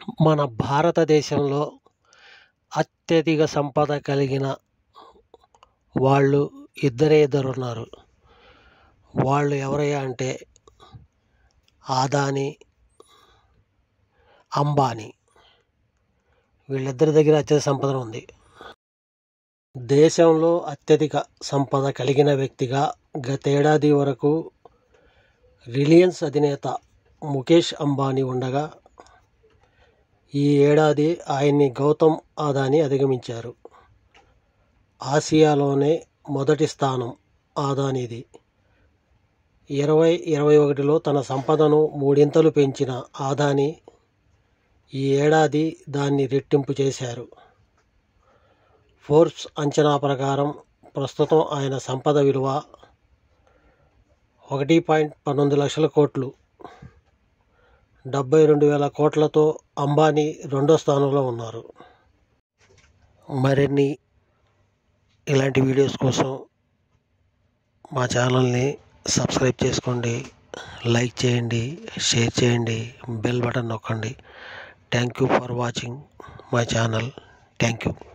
మన భారతదేశంలో అత్యధిక సంపద కలిగిన వాళ్ళు ఇద్దరే ఇద్దరు ఉన్నారు వాళ్ళు ఎవరయ్యా అంటే ఆదాని అంబానీ వీళ్ళిద్దరి దగ్గర అత్యధిక సంపద ఉంది దేశంలో అత్యధిక సంపద కలిగిన వ్యక్తిగా గతేడాది వరకు రిలయన్స్ అధినేత ముఖేష్ అంబానీ ఉండగా ఈ ఏడాది ఆయన్ని గౌతమ్ అదానీ అధిగమించారు ఆసియాలోనే మొదటి స్థానం ఆదానీది ఇరవై ఇరవై ఒకటిలో తన సంపదను మూడింతలు పెంచిన ఆదాని ఈ ఏడాది దాన్ని రెట్టింపు చేశారు ఫోర్బ్స్ అంచనా ప్రకారం ప్రస్తుతం ఆయన సంపద విలువ ఒకటి పాయింట్ పంతొమ్మిది లక్షల కోట్లు డెబ్బై రెండు వేల కోట్లతో అంబానీ రెండో స్థానంలో ఉన్నారు మరిన్ని ఇలాంటి వీడియోస్ కోసం మా ఛానల్ని సబ్స్క్రైబ్ చేసుకోండి లైక్ చేయండి షేర్ చేయండి బెల్ బటన్ నొక్కండి thank you for watching my channel thank you